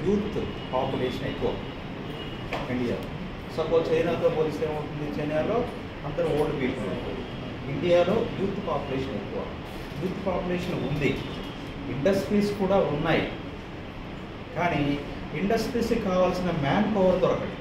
Youth population ఎక్కువ India suppose చైనాతో పోలిస్తే ఏమవుతుంది చైనాలో అందరూ ఓల్డ్ పీపుల్ ఇండియాలో యూత్ పాపులేషన్ ఎక్కువ యూత్ పాపులేషన్ ఉంది ఇండస్ట్రీస్ కూడా ఉన్నాయి కానీ ఇండస్ట్రీస్కి కావాల్సిన మ్యాన్ పవర్ దొరకదు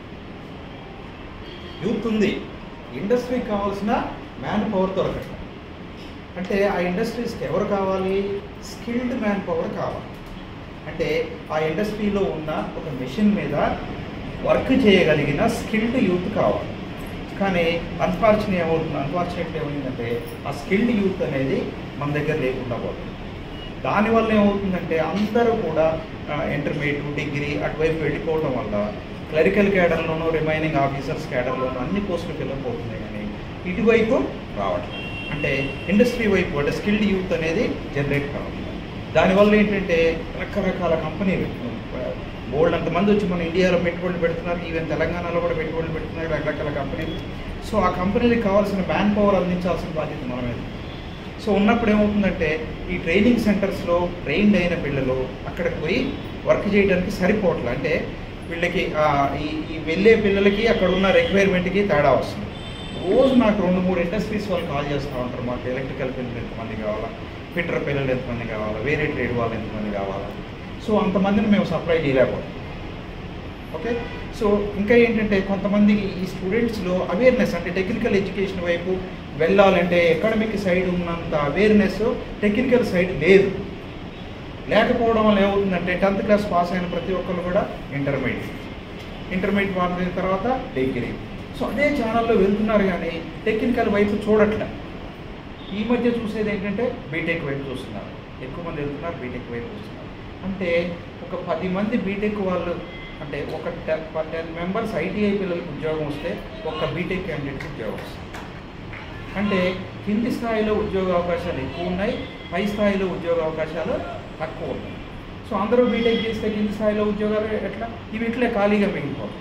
యూత్ ఉంది ఇండస్ట్రీకి కావాల్సిన మ్యాన్ పవర్ దొరకదు అంటే ఆ ఇండస్ట్రీస్కి ఎవరు కావాలి స్కిల్డ్ మ్యాన్ పవర్ కావాలి అంటే ఆ ఇండస్ట్రీలో ఉన్న ఒక మెషిన్ మీద వర్క్ చేయగలిగిన స్కిల్డ్ యూత్ కావాలి కానీ అన్ఫార్చునేట్ ఏమవుతుంది అన్ఫార్చునేట్ ఏమైందంటే ఆ స్కిల్డ్ యూత్ అనేది మన దగ్గర లేకుండా పోతుంది దానివల్ల ఏమవుతుందంటే అందరూ కూడా ఇంటర్మీడియట్ డిగ్రీ అటువైపు వెళ్ళిపోవడం వల్ల క్లరికల్ క్యాడర్లోనూ రిమైనింగ్ ఆఫీసర్స్ క్యాడర్లోనూ అన్ని పోస్టులు ఫిల్అప్ అవుతున్నాయి కానీ ఇటువైపు రావట్లేదు అంటే ఇండస్ట్రీ వైపు అంటే స్కిల్డ్ యూత్ అనేది జనరేట్ కావాలి దానివల్ల ఏంటంటే రకరకాల కంపెనీలు బోల్డ్ అంతమంది వచ్చి మన ఇండియాలో పెట్టుబడులు పెడుతున్నారు ఈవెన్ తెలంగాణలో కూడా పెట్టుబడులు పెడుతున్నారు రకరకాల కంపెనీలు సో ఆ కంపెనీలకు కావాల్సిన మ్యాన్ పవర్ అందించాల్సిన బాధ్యత మన మీద సో ఉన్నప్పుడు ఏమవుతుందంటే ఈ ట్రైనింగ్ సెంటర్స్లో ట్రైన్డ్ అయిన పిల్లలు అక్కడికి పోయి వర్క్ చేయడానికి సరిపోవట్లే అంటే వీళ్ళకి ఆ, ఈ ఈ వెళ్ళే పిల్లలకి అక్కడ ఉన్న రిక్వైర్మెంట్కి తేడా వస్తుంది రోజు నాకు రెండు మూడు ఇండస్ట్రీస్ వాళ్ళు కాల్ చేస్తూ ఉంటారు మాకు ఎలక్ట్రికల్ పిల్లలు ఎంతమంది కావాలా ఫిట్టర్ పిల్లలు ఎంతమంది కావాలా వేరే ట్రేడ్ వాళ్ళు ఎంతమంది కావాలా సో అంతమందిని మేము సప్లై చేయలేకపోతాం ఓకే సో ఇంకా ఏంటంటే కొంతమంది ఈ స్టూడెంట్స్లో అవేర్నెస్ అంటే టెక్నికల్ ఎడ్యుకేషన్ వైపు వెళ్ళాలంటే అకాడమిక్ సైడ్ ఉన్నంత అవేర్నెస్ టెక్నికల్ సైడ్ లేదు లేకపోవడం వల్ల ఏమవుతుందంటే టెన్త్ క్లాస్ పాస్ అయిన ప్రతి ఒక్కరు కూడా ఇంటర్మీడియట్ ఇంటర్మీడియట్ పాస్ అయిన తర్వాత డిగ్రీ సో అదే ఛానల్లో వెళ్తున్నారు కానీ టెక్నికల్ వైపు చూడట్లే ఈ మధ్య చూసేది ఏంటంటే బీటెక్ వైపు చూస్తున్నారు ఎక్కువ మంది వెళ్తున్నారు బీటెక్ వైపు చూస్తున్నారు అంటే ఒక పది మంది బీటెక్ వాళ్ళు అంటే ఒక టెన్ టెన్ మెంబర్స్ ఐటీఐ పిల్లలకు ఉద్యోగం వస్తే ఒక బీటెక్ క్యాండిడేట్కి ఉద్యోగం వస్తుంది అంటే కింది స్థాయిలో ఉద్యోగ అవకాశాలు ఎక్కువ ఉన్నాయి పై స్థాయిలో ఉద్యోగ అవకాశాలు తక్కువ ఉన్నాయి సో అందరూ బీటెక్ చేస్తే కింది స్థాయిలో ఉద్యోగాలు ఎట్లా ఇవి ఇట్లే ఖాళీగా మిగిలిపోతాయి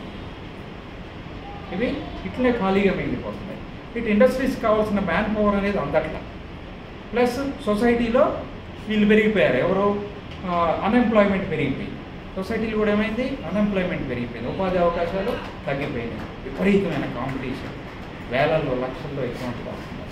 ఇవి ఇట్లే ఖాళీగా మిగిలిపోతున్నాయి ఇటు ఇండస్ట్రీస్ కావాల్సిన మ్యాన్ పవర్ అనేది అందట్ల ప్లస్ సొసైటీలో వీళ్ళు పెరిగిపోయారు ఎవరు అన్ఎంప్లాయ్మెంట్ పెరిగిపోయింది సొసైటీలో కూడా ఏమైంది అన్ఎంప్లాయ్మెంట్ పెరిగిపోయింది ఉపాధి అవకాశాలు తగ్గిపోయినాయి విపరీతమైన కాంపిటీషన్ వేలల్లో లక్షల్లో అకౌంట్లు వస్తున్నారు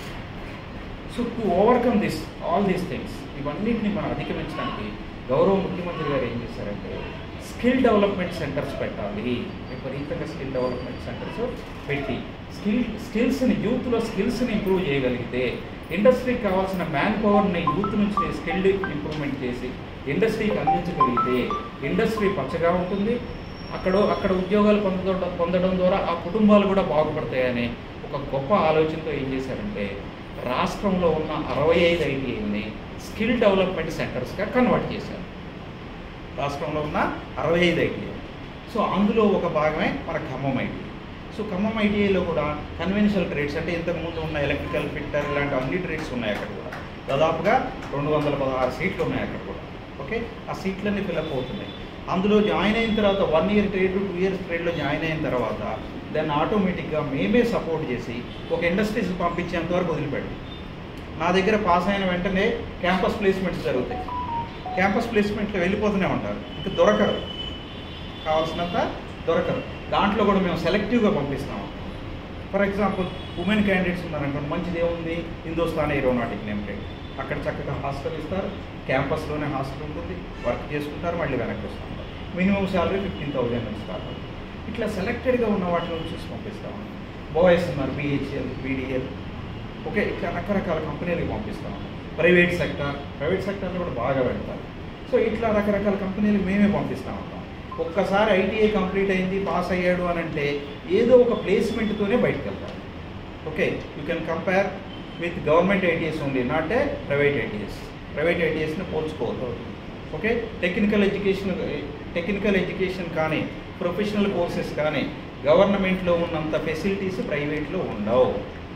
so to overcome this all these things ఇవన్నింటిని మనం అధిగమించడానికి గౌరవ ముఖ్యమంత్రి గారు ఏం చేశారంటే స్కిల్ డెవలప్మెంట్ సెంటర్స్ పెట్టాలి విపరీతంగా స్కిల్ డెవలప్మెంట్ సెంటర్స్ పెట్టి స్కిల్ స్కిల్స్ని యూత్లో స్కిల్స్ని ఇంప్రూవ్ చేయగలిగితే ఇండస్ట్రీకి కావాల్సిన మ్యాన్ పవర్ని యూత్ నుంచి స్కిల్డ్ ఇంప్రూవ్మెంట్ చేసి ఇండస్ట్రీకి అందించగలిగితే ఇండస్ట్రీ పచ్చగా ఉంటుంది అక్కడ అక్కడ ఉద్యోగాలు పొందడం పొందడం ద్వారా ఆ కుటుంబాలు కూడా బాగుపడతాయనే ఒక గొప్ప ఆలోచనతో ఏం చేశారంటే రాష్ట్రంలో ఉన్న అరవై ఐదు ఐటీఐని స్కిల్ డెవలప్మెంట్ సెంటర్స్గా కన్వర్ట్ చేశారు రాష్ట్రంలో ఉన్న అరవై ఐదు ఐటీఐ సో అందులో ఒక భాగమే మన ఖమ్మం ఐటీఐ సో ఖమ్మం ఐటీఐలో కూడా కన్వెన్షనల్ ట్రేడ్స్ అంటే ఇంతకుముందు ఉన్న ఎలక్ట్రికల్ ఫిట్టర్ ఇలాంటి అన్ని ట్రేడ్స్ ఉన్నాయి అక్కడ కూడా దాదాపుగా రెండు వందల పదహారు సీట్లు ఉన్నాయి అక్కడ కూడా ఓకే ఆ సీట్లన్నీ ఫిల్అప్ అవుతున్నాయి అందులో జాయిన్ అయిన తర్వాత one year trade two years ట్రేడ్లో జాయిన్ అయిన తర్వాత దాన్ని ఆటోమేటిక్గా మేమే సపోర్ట్ చేసి ఒక ఇండస్ట్రీస్ పంపించేంత వరకు వదిలిపెట్టాం నా దగ్గర పాస్ అయిన వెంటనే క్యాంపస్ ప్లేస్మెంట్స్ జరుగుతాయి క్యాంపస్ ప్లేస్మెంట్లో వెళ్ళిపోతూనే ఉంటారు ఇంకా దొరకరు కావాల్సినంత దొరకరు దాంట్లో కూడా మేము సెలెక్టివ్గా పంపిస్తాము ఫర్ ఎగ్జాంపుల్ ఉమెన్ క్యాండిడేట్స్ ఉన్నారనుకోండి మంచిది ఏముంది హిందుస్థాన్ ఏరోనాటిక్ లిమిటెడ్ అక్కడ చక్కగా హాస్టల్ ఇస్తారు క్యాంపస్లోనే హాస్టల్ ఉంటుంది వర్క్ చేసుకుంటారు మళ్ళీ వెనక్కి వస్తారు మినిమం శాలరీ ఫిఫ్టీన్ థౌజండ్ నుంచి స్టార్ట్ అవుతుంది ఇట్లా సెలెక్టెడ్గా ఉన్న వాటిని చూసి పంపిస్తాము బాయ్స్ ఉన్నారు బిహెచ్ఎల్ బీడిఎల్ ఓకే ఇట్లా రకరకాల కంపెనీలకు పంపిస్తాము ప్రైవేట్ సెక్టర్ ప్రైవేట్ సెక్టర్లో కూడా బాగా పెడతారు సో ఇట్లా రకరకాల కంపెనీలకు మేమే పంపిస్తూ ఉంటాం ఒక్కసారి ఐటీఐ కంప్లీట్ అయింది పాస్ అయ్యాడు అని అంటే ఏదో ఒక ప్లేస్మెంట్తోనే బయటకు వెళ్తారు okay you can compare with government ITS only not a private ITS private ఐటీఎస్ని పోల్చుకోవద్దు okay technical education technical education కానీ ప్రొఫెషనల్ కోర్సెస్ కానీ గవర్నమెంట్లో ఉన్నంత ఫెసిలిటీస్ ప్రైవేట్లో ఉండవు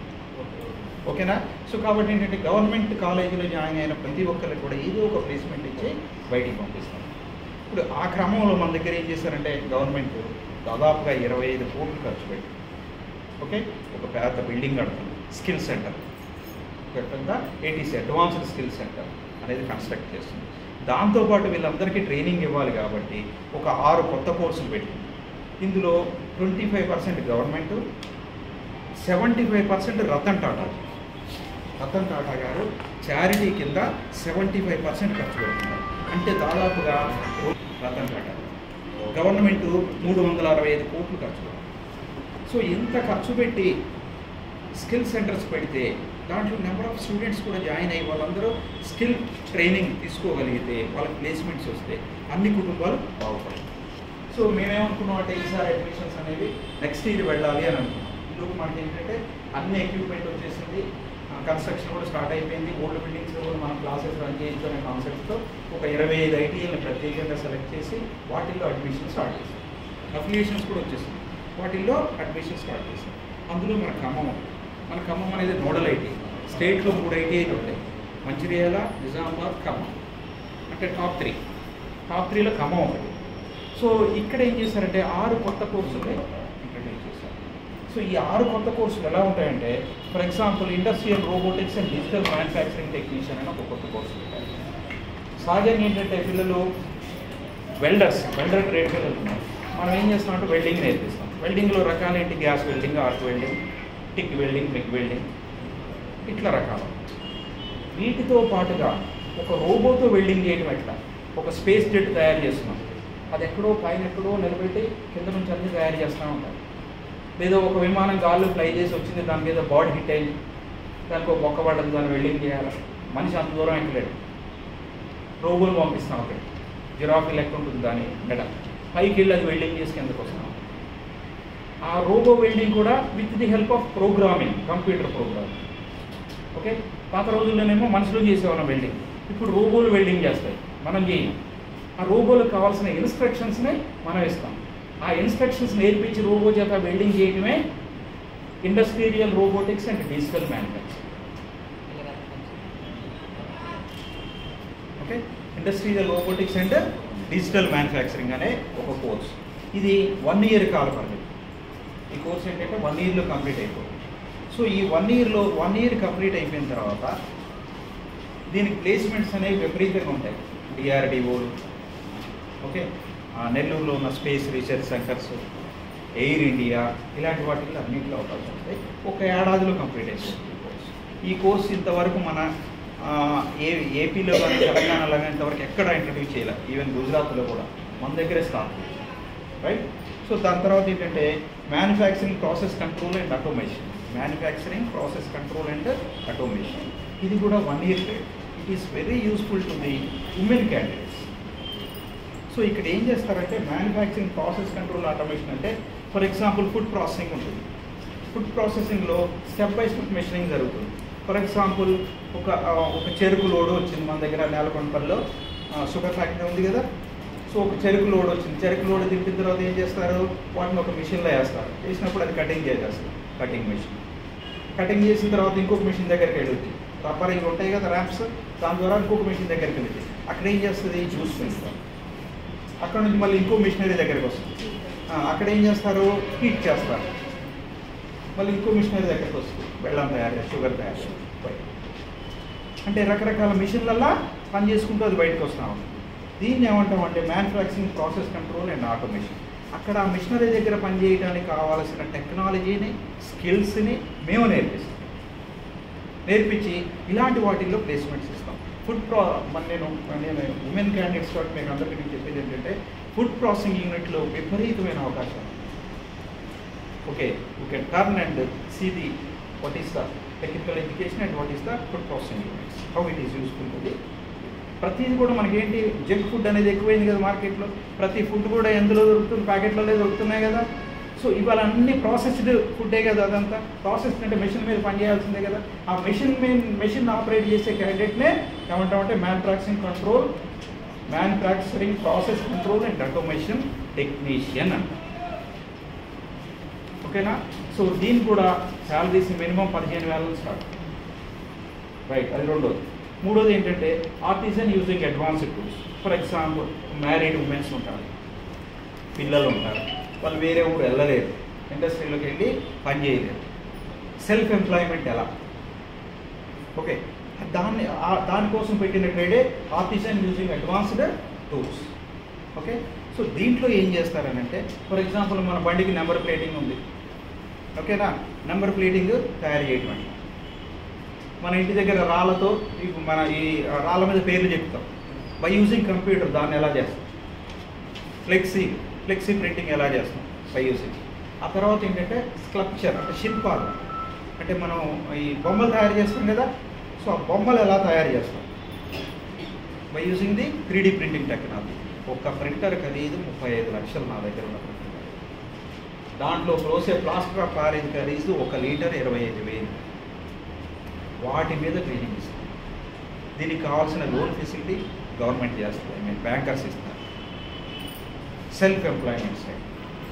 ఓకేనా సో కాబట్టి ఏంటంటే గవర్నమెంట్ కాలేజీలో జాయిన్ అయిన ప్రతి ఒక్కరికి కూడా ఏదో ఒక ప్లేస్మెంట్ ఇచ్చి బయటికి పంపిస్తాం ఇప్పుడు ఆ క్రమంలో మన దగ్గర ఏం చేశారంటే గవర్నమెంట్ దాదాపుగా ఇరవై ఐదు కోట్లు ఖర్చు పెట్టి ఓకే ఒక పెద్ద బిల్డింగ్ కడుతుంది స్కిల్ సెంటర్ ఒక పెద్ద ఏటీసీ అడ్వాన్స్డ్ స్కిల్ సెంటర్ అనేది కన్స్ట్రక్ట్ చేస్తుంది దాంతోపాటు వీళ్ళందరికీ ట్రైనింగ్ ఇవ్వాలి కాబట్టి ఒక ఆరు కొత్త కోర్సులు పెట్టింది ఇందులో twenty five percent government seventy five percent Ratan Tata Ratan Tata గారు చారిటీ కింద సెవెంటీ ఫైవ్ పర్సెంట్ ఖర్చు పెడుతున్నారు అంటే దాదాపుగా రతన్ టాటా గవర్నమెంట్ మూడు వందల అరవై ఐదు కోట్లు ఖర్చు పెడుతుంది సో ఇంత ఖర్చు పెట్టి స్కిల్ సెంటర్స్ పెడితే దాంట్లో నెంబర్ ఆఫ్ స్టూడెంట్స్ కూడా జాయిన్ అయ్యి వాళ్ళందరూ స్కిల్ ట్రైనింగ్ తీసుకోగలిగితే వాళ్ళకి ప్లేస్మెంట్స్ వస్తే అన్ని కుటుంబాలు బాగుపడతాయి సో మేమేమనుకున్నాం అంటే ఈసారి అడ్మిషన్స్ అనేవి నెక్స్ట్ ఇయర్ వెళ్ళాలి అని అనుకున్నాం ఇందుకు మనకి ఏంటంటే అన్ని ఎక్విప్మెంట్ వచ్చేసింది కన్స్ట్రక్షన్ కూడా స్టార్ట్ అయిపోయింది ఓల్డ్ బిల్డింగ్స్లో కూడా మనం క్లాసెస్ రన్ చేయొచ్చు అనే కాన్సెప్ట్తో ఒక ఇరవై ఐదు ఐటీఎల్ని ప్రత్యేకంగా సెలెక్ట్ చేసి వాటిల్లో అడ్మిషన్ స్టార్ట్ చేసాం అఫిలియేషన్స్ కూడా వచ్చేసింది వాటిల్లో అడ్మిషన్ స్టార్ట్ చేసాం అందులో మన ఖమ్మం ఉంది. మన ఖమ్మం అనేది నోడల్ ఐటీ స్టేట్లో మూడు ఐటీఐలు ఉంటాయి మంచిర్యాల నిజామాబాద్ ఖమ్మం అంటే టాప్ త్రీ టాప్ త్రీలో ఖమ్మం ఒకటి సో ఇక్కడ ఏం చేశారంటే ఆరు కొత్త కోర్సులు ఇంట్రడ్యూస్ చేశారు సో ఈ ఆరు కొత్త కోర్సులు ఎలా ఉంటాయంటే for example industrial robotics and digital manufacturing technician అని ఒక కొత్త కోర్సు పెట్టారు సహజంగా ఏంటంటే పిల్లలు వెల్డర్స్ వెల్డర్ ట్రేడ్ పిల్లలు ఉన్నారు మనం ఏం చేస్తాం అంటే వెల్డింగ్ నేర్పిస్తాం వెల్డింగ్లో రకాలు ఏంటి gas welding arc welding TIG welding MIG welding ఇట్లా రకాలు వీటితో పాటుగా ఒక రోబోతో వెల్డింగ్ చేయడం ఎట్లా ఒక స్పేస్ జెట్ తయారు చేస్తున్నాం అది ఎక్కడో పైన ఎక్కడో నిలబెట్టి కింద నుంచి అన్ని తయారు చేస్తూ ఉంటాం లేదా ఒక విమానం గాల్లో ఫ్లై చేసి వచ్చింది దాని మీద బాడీ హిట్ అయింది దానికి ఒక బొక్క పడ్డది దాన్ని వెల్డింగ్ చేయాలి మనిషి అంత దూరం ఎక్కలేడు రోబోలు పంపిస్తాం అక్కడ జిరాఫీ లెక్క ఉంటుంది దాని మెడ పైకి వెళ్ళి అది వెల్డింగ్ చేసి కిందకు వస్తాం ఆ రోబో వెల్డింగ్ కూడా with the help of programming computer programming okay పాత రోజుల్లోనేమో మనుషులు చేసేవాళ్ళం వెల్డింగ్ ఇప్పుడు రోబోలు వెల్డింగ్ చేస్తాయి మనం చేయం ఆ రోబోలకు కావాల్సిన ఇన్స్ట్రక్షన్స్ని మనం ఇస్తాం ఆ ఇన్స్ట్రక్షన్స్ నేర్పించి రోబో చేత వెల్డింగ్ చేయడమే industrial robotics and digital manufacturing okay industrial robotics and digital manufacturing అనే ఒక కోర్స్ ఇది వన్ ఇయర్ కాల పరిమితి ఈ కోర్స్ ఏంటంటే వన్ ఇయర్లో కంప్లీట్ అయిపోతుంది సో ఈ వన్ ఇయర్లో వన్ ఇయర్ కంప్లీట్ అయిపోయిన తర్వాత దీనికి ప్లేస్మెంట్స్ అనేవి విపరీతంగా ఉంటాయి డిఆర్డిఓలు ఓకే ఆ నెల్లూరులో ఉన్న space research centres Air India ఇలాంటి వాటిల్లో అన్నింటిలో అవకాశం ఉంటాయి ఒక ఏడాదిలో కంప్లీట్ అయిపోతుంది ఈ కోర్స్ ఈ కోర్స్ ఇంతవరకు మన ఆ, ఏ ఏపీలో కానీ తెలంగాణలో కానీ ఇంతవరకు ఎక్కడ ఇంట్రడ్యూస్ చేయాలి ఈవెన్ గుజరాత్లో కూడా మన దగ్గరే స్టార్ట్ రైట్ సో దాని తర్వాత ఏంటంటే manufacturing process control and automation manufacturing process control and automation ఇది కూడా one year trade it is very useful to the women candidates so ఇక్కడ ఏం చేస్తారంటే మ్యానుఫ్యాక్చరింగ్ ప్రాసెస్ కంట్రోల్ ఆటోమేషన్ అంటే ఫర్ ఎగ్జాంపుల్ ఫుడ్ ప్రాసెసింగ్ ఉంటుంది ఫుడ్ ప్రాసెసింగ్లో step by step machining జరుగుతుంది for example ఒక ఆ, ఒక చెరుకు లోడు వచ్చింది మన దగ్గర నేలకొండపల్లిలో షుగర్ ఫ్యాక్టరీ ఉంది కదా సో ఒక చెరుకు లోడ్ వచ్చింది చెరుకు లోడ్ దింపిన తర్వాత ఏం చేస్తారు వాటిని ఒక మిషన్లో వేస్తారు వేసినప్పుడు అది కటింగ్ చేసేస్తారు కటింగ్ మిషన్ కటింగ్ చేసిన తర్వాత ఇంకొక మిషన్ దగ్గరికి వెళ్తుంది రబ్బర్ ఇవి ఉంటాయి కదా ర్యాప్స్ దాని ద్వారా ఇంకొక మిషన్ దగ్గరికి వెళ్తుంది అక్కడ ఏం చేస్తుంది జ్యూస్ పెంచుతారు అక్కడ నుంచి మళ్ళీ ఇంకో మిషనరీ దగ్గరికి వస్తుంది ఆ, అక్కడ ఏం చేస్తారు హీట్ చేస్తారు మళ్ళీ ఇంకో మిషనరీ దగ్గరికి వస్తుంది బెల్లం తయారు చేసి షుగర్ తయారు చేసి బయట. అంటే రకరకాల మిషన్లల్లా పని చేసుకుంటూ అది బయటకు వస్తూ ఉంటుంది దీన్ని ఏమంటాం అంటే manufacturing process control and automation అక్కడ ఆ మిషనరీ దగ్గర పనిచేయడానికి కావాల్సిన టెక్నాలజీని స్కిల్స్ని మేము నేర్పిస్తాం నేర్పించి ఇలాంటి వాటిల్లో ప్లేస్మెంట్స్ ఇస్తాం ఫుడ్ ప్రా మన నేను నేను ఉమెన్ క్యాండిడేట్స్ తోటి మీకు అందరికీ నేను చెప్పేది ఏంటంటే ఫుడ్ ప్రాసెసింగ్ యూనిట్లో విపరీతమైన అవకాశాలు okay you can turn and see the what is the technical education and what is the food processing units how it is useful to the ప్రతిది కూడా మనకేంటి జంక్ ఫుడ్ అనేది ఎక్కువైంది కదా మార్కెట్లో ప్రతి ఫుడ్ కూడా ఎందులో దొరుకుతుంది ప్యాకెట్లలో దొరుకుతున్నాయి కదా సో ఇవాళ అన్ని ప్రాసెస్డ్ ఫుడ్డే కదా అదంతా ప్రాసెస్ అంటే మెషిన్ మీద పనిచేయాల్సిందే కదా ఆ మెషిన్ మీద మెషిన్ ఆపరేట్ చేసే క్యాండిడేట్నే ఏమంటామంటే manufacturing control manufacturing process control and automation technician అంట ఓకేనా సో దీనికి కూడా శాలరీస్ మినిమం పదిహేను వేల స్టార్ట్ రైట్ అది రెండోది మూడోది ఏంటంటే artisan using advanced tools for example married womens ఉంటారు పిల్లలు ఉంటారు వాళ్ళు వేరే ఊరు వెళ్ళలేరు ఇండస్ట్రీలోకి వెళ్ళి పని చేయలేరు సెల్ఫ్ ఎంప్లాయ్మెంట్ ఎలా ఓకే దాన్ని ఆ- దానికోసం పెట్టిన ట్రేడే artisan using advanced tools okay so దీంట్లో ఏం చేస్తారనంటే ఫర్ ఎగ్జాంపుల్ మన బండికి నెంబర్ ప్లేటింగ్ ఉంది ఓకేనా నెంబర్ ప్లేటింగ్ తయారు చేయటం అండి మన ఇంటి దగ్గర రాళ్ళతో ఇప్పుడు మన ఈ రాళ్ళ మీద పేర్లు చెప్తాం బై యూజింగ్ కంప్యూటర్ దాన్ని ఎలా చేస్తాం ఫ్లెక్సీ ఫ్లెక్సీ ప్రింటింగ్ ఎలా చేస్తాం బై యూజింగ్ ఆ తర్వాత ఏంటంటే స్క్లప్చర్ అంటే శిల్పాలు అంటే మనం ఈ బొమ్మలు తయారు చేస్తాం కదా సో ఆ బొమ్మలు ఎలా తయారు చేస్తాం by using the three D printing technology ఒక్క ప్రింటర్ ఖరీదు ముప్పై ఐదు లక్షలు నా దగ్గర ఉన్న printer. దాంట్లో ప్రోసే ప్లాస్టర్ ఆఫ్ ప్యారిస్ ఖరీదు ఒక లీటర్ ఇరవై ఐదు వేలు వాటి మీద ట్రైనింగ్ ఇస్తాం దీనికి కావాల్సిన లోన్ ఫెసిలిటీ గవర్నమెంట్ చేస్తుంది ఐ మీన్ బ్యాంకర్స్ ఇస్తారు సెల్ఫ్ ఎంప్లాయ్మెంట్ సైడ్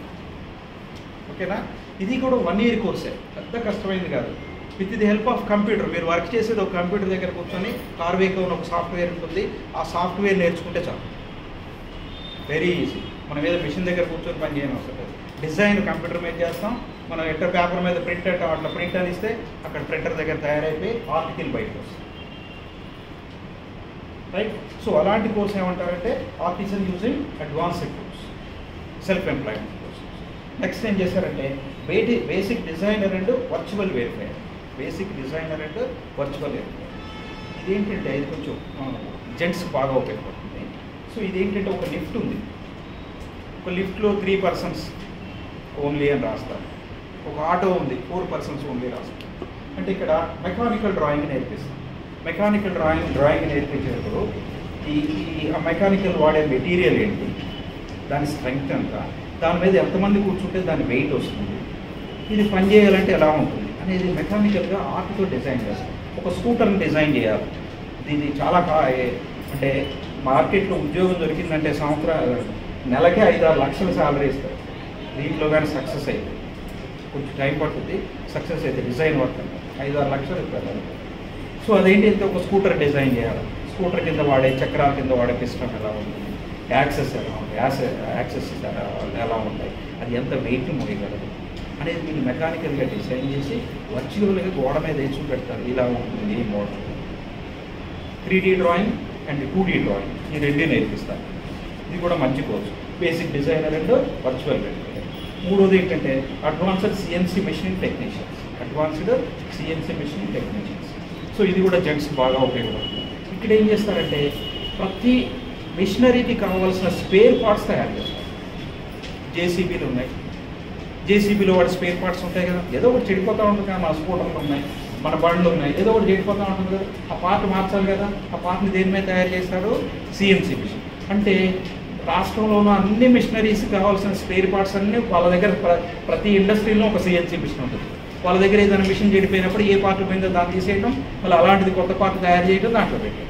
ఓకేనా ఇది కూడా వన్ ఇయర్ కోర్సే పెద్ద కష్టమైంది కాదు with the help of computer మీరు వర్క్ చేసేది ఒక కంప్యూటర్ దగ్గర కూర్చొని కార్వేకో అని ఒక సాఫ్ట్వేర్ ఉంటుంది ఆ సాఫ్ట్వేర్ నేర్చుకుంటే చాలు వెరీ ఈజీ మనం ఏదో మిషన్ దగ్గర కూర్చొని పని చేయని అవసరం లేదు డిజైన్ కంప్యూటర్ మీద చేస్తాం మనం ఎట్ట పేపర్ మీద ప్రింట్ అట్లా ప్రింట్ అని ఇస్తే అక్కడ ప్రింటర్ దగ్గర తయారైపోయి ఆర్టికల్ బయటకు వస్తుంది రైట్ సో అలాంటి కోర్స్ ఏమంటారంటే artisan using advanced course self employment course next ఏం చేశారంటే బేటి basic designer and virtual verifier basic designer and virtual verifier ఇదేంటంటే ఇది కొంచెం జెంట్స్ బాగా ఉపయోగపడుతుంది సో ఇదేంటంటే ఒక లిఫ్ట్ ఉంది ఒక లిఫ్ట్లో త్రీ పర్సన్స్ ఓన్లీ అని రాస్తారు ఒక ఆటో ఉంది ఫోర్ పర్సన్స్ ఓన్లీ రాస్తారు అంటే ఇక్కడ మెకానికల్ డ్రాయింగ్ నేర్పిస్తాం మెకానికల్ డ్రాయింగ్ డ్రాయింగ్ నేర్పించేటప్పుడు ఈ ఈ మెకానికల్ వాడే మెటీరియల్ ఏంటి దాని స్ట్రెంగ్త్ ఎంత దాని మీద ఎంతమంది కూర్చుంటే దాని వెయిట్ వస్తుంది ఇది పని చేయాలంటే ఎలా ఉంటుంది అనేది మెకానికల్గా ఆర్ట్తో డిజైన్ చేస్తాం ఒక స్కూటర్ని డిజైన్ చేయాలి దీన్ని చాలా కా అంటే మార్కెట్లో ఉద్యోగం దొరికిందంటే సంవత్సరం నెలకే ఐదు ఆరు లక్షల శాలరీ ఇస్తారు దీంట్లో కానీ సక్సెస్ అయితే కొంచెం టైం పడుతుంది సక్సెస్ అయితే డిజైన్ వర్క్ అంటే ఐదు ఆరు లక్షలు ఇస్తారు సో అదేంటి అయితే ఒక స్కూటర్ డిజైన్ చేయాలి స్కూటర్ కింద వాడే చక్రాల కింద వాడే పిస్టన్ ఎలా ఉంటుంది యాక్సెస్ ఎలా ఉంటాయి యాక్సెస్ యాక్సెస్ ఎలా ఎలా ఉంటాయి అది ఎంత వెయిట్ మోయగలదు అనేది వీళ్ళు మెకానికల్గా డిజైన్ చేసి వర్చువల్గా గోడ మీద వేసి పెడతారు ఇలా ఉంటుంది ఈ model three D drawing and two D drawing ఈ రెండే నేర్పిస్తారు ఇది కూడా మంచి కోర్సు బేసిక్ డిజైనర్ అండ్ వర్చువల్ మూడోది ఏంటంటే advanced CNC machine technicians advanced CNC machine technicians so ఇది కూడా జెంట్స్ బాగా ఉపయోగపడుతుంది ఇక్కడ ఏం చేస్తారంటే ప్రతి మిషనరీకి కావాల్సిన స్పేర్ పార్ట్స్ తయారు చేస్తారు జేసీబీలు ఉన్నాయి జేసీబీలో వాడి స్పేర్ పార్ట్స్ ఉంటాయి కదా ఏదో ఒకటి చెడిపోతూ ఉంటుంది కదా మన స్కూటర్లు ఉన్నాయి మన బండ్లు ఉన్నాయి ఏదో ఒకటి చెడిపోతూ ఉంటుంది కదా ఆ పార్ట్ మార్చాలి కదా ఆ పార్ట్ని దేని మీద తయారు చేస్తాడు సిఎన్సీ మిషన్ అంటే రాష్ట్రంలో ఉన్న అన్ని మిషనరీస్ కావాల్సిన స్పేర్ పార్ట్స్ అన్నీ వాళ్ళ దగ్గర ప్ర- ప్రతి ఇండస్ట్రీలో ఒక సిఎన్సీ మిషన్ ఉంటుంది వాళ్ళ దగ్గర ఏదైనా మిషన్ చెడిపోయినప్పుడు ఏ పార్ట్ పోయిందో దాన్ని తీసేయడం మళ్ళీ అలాంటిది కొత్త పార్ట్ తయారు చేయడం దాంట్లో పెట్టేయడం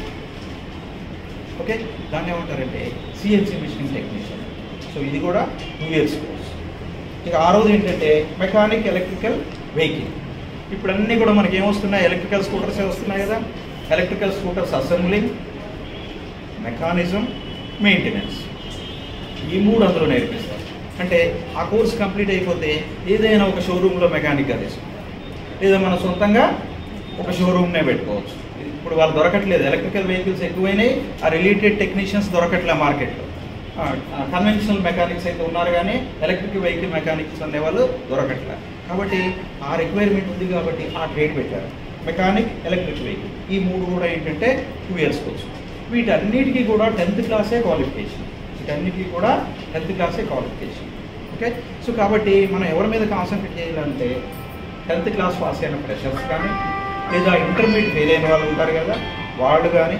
ఓకే దాన్ని ఏమంటారంటే సిఎన్సీ మిషనింగ్ టెక్నీషియన్ సో ఇది కూడా టూ ఇయర్స్ కోర్స్ ఇక ఆరోది ఏంటంటే మెకానిక్ ఎలక్ట్రికల్ వెహికల్ ఇప్పుడు అన్నీ కూడా మనకి ఏమొస్తున్నాయి ఎలక్ట్రికల్ స్కూటర్స్ వస్తున్నాయి కదా electrical scooters assembling mechanism maintenance ఈ మూడు అందులో నేర్పిస్తారు అంటే ఆ కోర్స్ కంప్లీట్ అయిపోతే ఏదైనా ఒక షోరూంలో మెకానిక్గా తీసుకుంటాం లేదా మనం సొంతంగా ఒక షోరూమ్నే పెట్టుకోవచ్చు ఇప్పుడు వాళ్ళు దొరకట్లేదు ఎలక్ట్రికల్ వెహికల్స్ ఎక్కువైనాయి ఆ రిలేటెడ్ టెక్నీషియన్స్ దొరకట్లే మార్కెట్లో కన్వెన్షనల్ మెకానిక్స్ అయితే ఉన్నారు కానీ ఎలక్ట్రిక్ వెహికల్ మెకానిక్స్ అనేవాళ్ళు దొరకట్లే కాబట్టి ఆ రిక్వైర్మెంట్ ఉంది కాబట్టి ఆ ట్రేడ్ పెట్టారు మెకానిక్ ఎలక్ట్రిక్ వెహికల్ ఈ మూడు కూడా ఏంటంటే టూ ఇయర్స్ కోర్స్ వీటన్నిటికీ కూడా టెన్త్ క్లాసే క్వాలిఫికేషన్ వీటన్నిటికీ కూడా టెన్త్ క్లాసే క్వాలిఫికేషన్ ఓకే సో కాబట్టి మనం ఎవరి మీద కాన్సన్ట్రేట్ చేయాలంటే టెన్త్ క్లాస్ పాస్ అయిన ఫ్రెషర్స్ కానీ లేదా ఇంటర్మీడియట్ ఫెయిల్ అయిన వాళ్ళు ఉంటారు కదా వాళ్ళు కానీ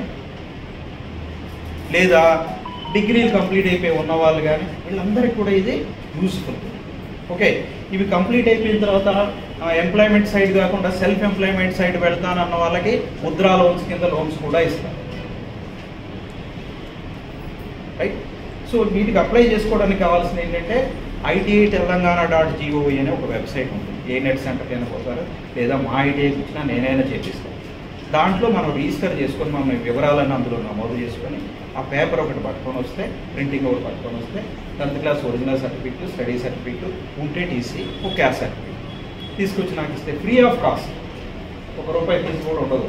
లేదా డిగ్రీలు కంప్లీట్ అయిపోయి ఉన్న వాళ్ళు కానీ వీళ్ళందరికీ కూడా ఇది యూస్ఫుల్ ఓకే ఇవి కంప్లీట్ అయిపోయిన తర్వాత ఎంప్లాయ్మెంట్ సైడ్ కాకుండా సెల్ఫ్ ఎంప్లాయ్మెంట్ సైడ్ వెళ్తానన్న వాళ్ళకి ముద్రా లోన్స్ కింద లోన్స్ కూడా ఇస్తారు రైట్ సో వీటికి అప్లై చేసుకోవడానికి కావాల్సిన ఏంటంటే ఐటీఐ తెలంగాణ డాట్ జీఓవి అనే ఒక వెబ్సైట్ ఉంటుంది ఏ నెట్ సెంటర్కి అయినా పోతారు లేదా మా ఐటీఐకి వచ్చినా నేనైనా చేపిస్తాను దాంట్లో మనం రిజిస్టర్ చేసుకొని మనం వివరాలన్నీ అందులో నమోదు చేసుకొని ఆ పేపర్ ఒకటి పట్టుకొని వస్తే ప్రింటింగ్ ఒకటి పట్టుకొని వస్తే tenth class original certificate study certificate ఉంటే టీసీ ఒక క్యాస్ట్ సర్టిఫికెట్ తీసుకొచ్చి నాకు ఇస్తే ఫ్రీ ఆఫ్ కాస్ట్ ఒక రూపాయి ఫీజు కూడా ఉండదు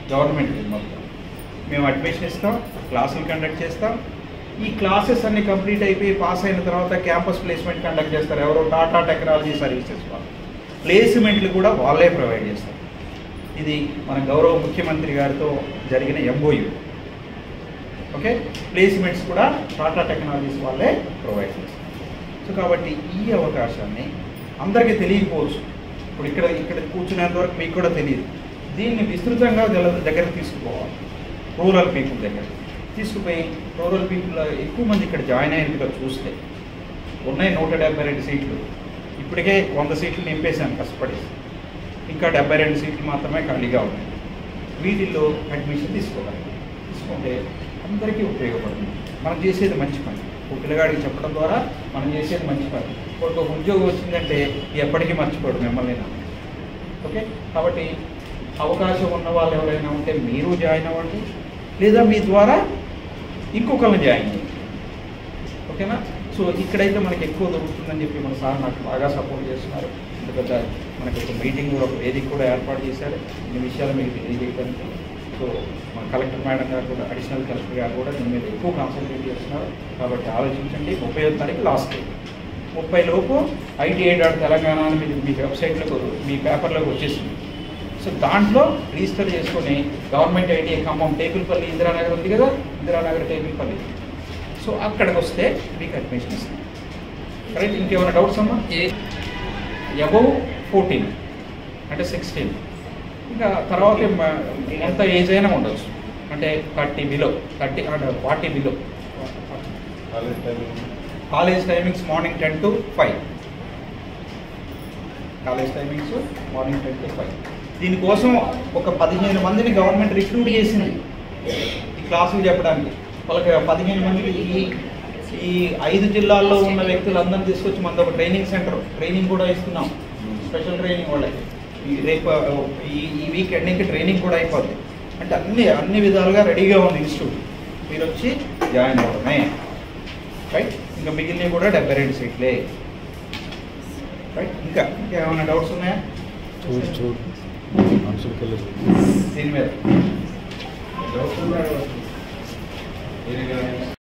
గవర్నమెంట్ మొత్తం మేము అడ్మిషన్ ఇస్తాం క్లాసులు కండక్ట్ చేస్తాం ఈ క్లాసెస్ అన్ని కంప్లీట్ అయిపోయి పాస్ అయిన తర్వాత క్యాంపస్ ప్లేస్మెంట్ కండక్ట్ చేస్తారు ఎవరో టాటా టెక్నాలజీ సర్వీసెస్ వాళ్ళు ప్లేస్మెంట్లు కూడా వాళ్ళే ప్రొవైడ్ చేస్తారు ఇది మన గౌరవ ముఖ్యమంత్రి గారితో జరిగిన ఎంఓయు ఓకే ప్లేస్మెంట్స్ కూడా టాటా టెక్నాలజీస్ వాళ్ళే ప్రొవైడ్ చేస్తారు సో కాబట్టి ఈ అవకాశాన్ని అందరికీ తెలియకపోవచ్చు ఇప్పుడు ఇక్కడ ఇక్కడ కూర్చునేంత వరకు మీకు కూడా తెలియదు దీన్ని విస్తృతంగా జల- దగ్గరకు తీసుకుపోవాలి రూరల్ పీపుల్ దగ్గర తీసుకుపోయి రూరల్ పీపుల్ ఎక్కువ మంది ఇక్కడ జాయిన్ అయినట్టుగా చూస్తే ఉన్నాయి నూట డెబ్బై రెండు సీట్లు ఇప్పటికే వంద సీట్లు నింపేశాను కష్టపడి ఇంకా డెబ్బై రెండు సీట్లు మాత్రమే ఖాళీగా ఉన్నాయి వీటిల్లో అడ్మిషన్ తీసుకోవాలి తీసుకుంటే అందరికీ ఉపయోగపడుతుంది మనం చేసేది మంచి పని ఒక పిల్లగాడికి చెప్పడం ద్వారా మనం చేసేది మంచి పని ఒక ఉద్యోగం వచ్చిందంటే ఎప్పటికీ మర్చిపోడు మిమ్మల్ని నా ఓకే కాబట్టి అవకాశం ఉన్న వాళ్ళు ఎవరైనా ఉంటే మీరు జాయిన్ అవ్వండి లేదా మీ ద్వారా ఇంకొకరిని జాయిన్ చేయండి ఓకేనా సో ఇక్కడైతే మనకి ఎక్కువ దొరుకుతుందని చెప్పి మన సార్ నాకు బాగా సపోర్ట్ చేస్తున్నారు ఎందుకంటే మనకి ఒక మీటింగ్ కూడా ఒక వేదిక కూడా ఏర్పాటు చేశారు ఈ విషయాలు మీకు తెలియజేయడానికి సో మన కలెక్టర్ మేడం గారు కూడా అడిషనల్ కలెక్టర్ గారు కూడా దీని మీద ఎక్కువ కాన్సన్ట్రేట్ చేస్తున్నారు కాబట్టి ఆలోచించండి ముప్పై తారీఖు లాస్ట్ డే ముప్పై లోపు ఐటీఐ డాట్ తెలంగాణ అని మీకు మీ వెబ్సైట్లోకి మీ పేపర్లోకి వచ్చేసింది సో దాంట్లో రిజిస్టర్ చేసుకొని గవర్నమెంట్ ఐటీఐ ఖమ్మం టేకులపల్లి ఇందిరానగర్ ఉంది కదా ఇందిరానగర్ టేకులపల్లి సో అక్కడికి వస్తే మీకు అడ్మిషన్ ఇస్తాం రైట్ ఇంకేమైనా డౌట్స్ అమ్మా అబౌవ్ ఫోర్టీన్ అంటే సిక్స్టీన్ ఇంకా తర్వాత మ- ఎంత ఏజ్ అయినా ఉండొచ్చు అంటే థర్టీ బిలో థర్టీ అంటే forty below college timings morning ten to five college timings morning ten to five దీనికోసం ఒక పదిహేను మందిని గవర్నమెంట్ రిక్రూట్ చేసింది ఈ క్లాసులు చెప్పడానికి వాళ్ళకి పదిహేను మందికి ఈ ఈ ఐదు జిల్లాల్లో ఉన్న వ్యక్తులందరినీ తీసుకొచ్చి మనది ఒక ట్రైనింగ్ సెంటర్ ట్రైనింగ్ కూడా ఇస్తున్నాం స్పెషల్ ట్రైనింగ్ వాళ్ళకి ఈ రేపు ఈ ఈ వీక్ ఎండింగ్కి ట్రైనింగ్ కూడా అయిపోద్ది అంటే అన్ని అన్ని విధాలుగా రెడీగా ఉంది ఇన్స్టిట్యూట్ మీరు వచ్చి జాయిన్ అవ్వడమే రైట్ ఇంకా మిగిలినవి కూడా డెబ్బై రెండు సీట్లే రైట్ ఇంకా ఇంకేమైనా డౌట్స్ ఉన్నాయా చూడు చూడు మనుషులకి వెళ్ళి దీని మీద డౌట్ ఉన్నాడు. ఇది కానీ